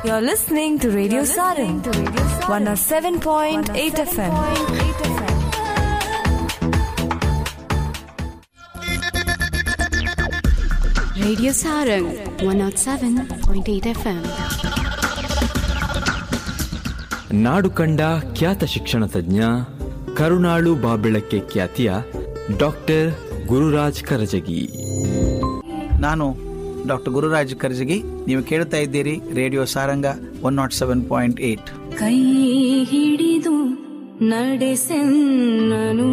You're listening to Radio Sarin, 107.8 FM. Radio Sarang 107.8 FM. ನಾಡು ಕಂಡ ಖ್ಯಾತ ಶಿಕ್ಷಣ ತಜ್ಞ ಕರುಣಾಳು ಬಾಬೆಳಕ್ಕೆ ಖ್ಯಾತಿಯ ಡಾಕ್ಟರ್ ಗುರುರಾಜ್ ಕರಜಗಿ ನಾನು ಡಾಕ್ಟರ್ ಗುರುರಾಜ್ ಕರ್ಜಗಿ ನೀವು ಕೇಳ್ತಾ ಇದ್ದೀರಿ radio Saranga one not seven point eight ಕೈ ಹಿಡಿದು ನಡೆಸೆನ್ನನು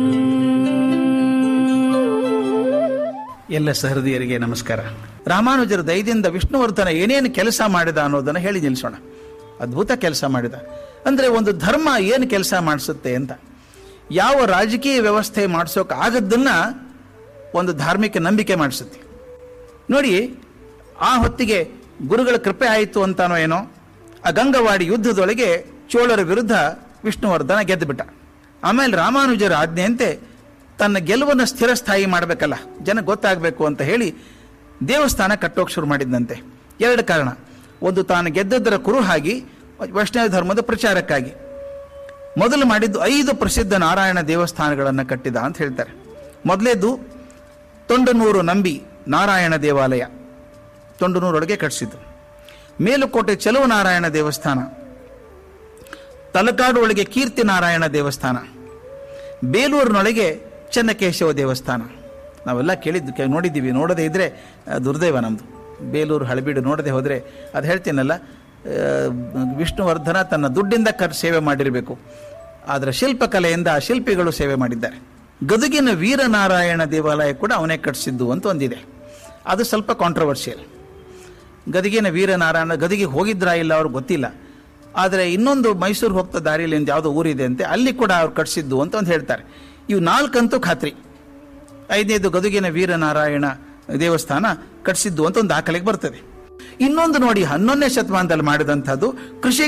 ಎಲ್ಲ ಸಹೃದಯರಿಗೆ ನಮಸ್ಕಾರ ರಾಮಾನುಜರ ದಯದಿಂದ ವಿಷ್ಣುವರ್ಧನ ಏನೇನು ಕೆಲಸ ಮಾಡಿದ ಅನ್ನೋದನ್ನ ಹೇಳಿ ನಿಲ್ಲಿಸೋಣ ಅದ್ಭುತ ಕೆಲಸ ಮಾಡಿದ ಅಂದ್ರೆ ಒಂದು ಧರ್ಮ ಏನು ಕೆಲಸ ಮಾಡಿಸುತ್ತೆ ಅಂತ ಯಾವ ರಾಜಕೀಯ ವ್ಯವಸ್ಥೆ ಮಾಡಿಸೋಕೆ ಆಗದ್ದನ್ನ ಒಂದು ಧಾರ್ಮಿಕ ನಂಬಿಕೆ ಮಾಡಿಸುತ್ತೆ ನೋಡಿ ಆ ಹೊತ್ತಿಗೆ ಗುರುಗಳ ಕೃಪೆ ಆಯಿತು ಅಂತಾನೋ ಏನೋ ಆ ಗಂಗವಾಡಿ ಯುದ್ಧದೊಳಗೆ ಚೋಳರ ವಿರುದ್ಧ ವಿಷ್ಣುವರ್ಧನ ಗೆದ್ದುಬಿಟ್ಟ ಆಮೇಲೆ ರಾಮಾನುಜರ ಆಜ್ಞೆಯಂತೆ ತನ್ನ ಗೆಲುವನ್ನು ಸ್ಥಿರಸ್ಥಾಯಿ ಮಾಡಬೇಕಲ್ಲ ಜನ ಗೊತ್ತಾಗಬೇಕು ಅಂತ ಹೇಳಿ ದೇವಸ್ಥಾನ ಕಟ್ಟೋಕೆ ಶುರು ಮಾಡಿದ್ದಂತೆ ಎರಡು ಕಾರಣ ಒಂದು ತಾನು ಗೆದ್ದದ್ದರ ಕುರುಹಾಗಿ ವೈಷ್ಣವ ಧರ್ಮದ ಪ್ರಚಾರಕ್ಕಾಗಿ ಮೊದಲು ಮಾಡಿದ್ದು ಐದು ಪ್ರಸಿದ್ಧ ನಾರಾಯಣ ದೇವಸ್ಥಾನಗಳನ್ನು ಕಟ್ಟಿದ ಅಂತ ಹೇಳ್ತಾರೆ ಮೊದಲೇದು ತೊಂಡನೂರು ನಂಬಿ ನಾರಾಯಣ ದೇವಾಲಯ ತೊಂಡನೂರೊಳಗೆ ಕಟ್ಟಿಸಿದ್ದು ಮೇಲುಕೋಟೆ ಚೆಲುವನಾರಾಯಣ ದೇವಸ್ಥಾನ ತಲಕಾಡು ಒಳಗೆ ಕೀರ್ತಿ ನಾರಾಯಣ ದೇವಸ್ಥಾನ ಬೇಲೂರಿನೊಳಗೆ ಚೆನ್ನಕೇಶವ ದೇವಸ್ಥಾನ ನಾವೆಲ್ಲ ಕೇಳಿದ್ದು ಕೆ- ನೋಡಿದ್ದೀವಿ ನೋಡದೇ ಇದ್ರೆ ಆ, ದುರ್ದೈವ ನಮ್ಮದು ಬೇಲೂರು ಹಳಬೀಡು ನೋಡದೆ ಹೋದರೆ ಅದು ಹೇಳ್ತೀನಲ್ಲ ಆ, ವಿಷ್ಣುವರ್ಧನ ತನ್ನ ದುಡ್ಡಿಂದ ಕರ್ ಸೇವೆ ಮಾಡಿರಬೇಕು ಆದರೆ ಶಿಲ್ಪಕಲೆಯಿಂದ ಆ ಶಿಲ್ಪಿಗಳು ಸೇವೆ ಮಾಡಿದ್ದಾರೆ ಗದುಗಿನ ವೀರನಾರಾಯಣ ದೇವಾಲಯ ಕೂಡ ಅವನೇ ಕಟ್ಟಿಸಿದ್ದು ಅಂತ ಒಂದಿದೆ ಅದು ಸ್ವಲ್ಪ ಕಾಂಟ್ರವರ್ಷಿಯಲ್ ಗದಗಿನ ವೀರನಾರಾಯಣ ಗದಿಗೆ ಹೋಗಿದ್ರಾ ಇಲ್ಲ ಅವ್ರಿಗೆ ಗೊತ್ತಿಲ್ಲ ಆದರೆ ಇನ್ನೊಂದು ಮೈಸೂರು ಹೋಗ್ತಾ ದಾರಿಯಲ್ಲಿ ಒಂದು ಯಾವುದೋ ಊರಿದೆ ಅಂತೆ ಅಲ್ಲಿ ಕೂಡ ಅವ್ರು ಕಟ್ಸಿದ್ದು ಅಂತ ಒಂದು ಹೇಳ್ತಾರೆ ಇವು ನಾಲ್ಕಂತೂ ಖಾತ್ರಿ ಐದನೇದು ಗದುಗಿನ ವೀರನಾರಾಯಣ ದೇವಸ್ಥಾನ ಕಟ್ಸಿದ್ದು ಅಂತ ಒಂದು ದಾಖಲೆಗೆ ಬರ್ತದೆ ಇನ್ನೊಂದು ನೋಡಿ ಹನ್ನೊಂದನೇ ಶತಮಾನದಲ್ಲಿ ಮಾಡಿದಂಥದ್ದು ಕೃಷಿ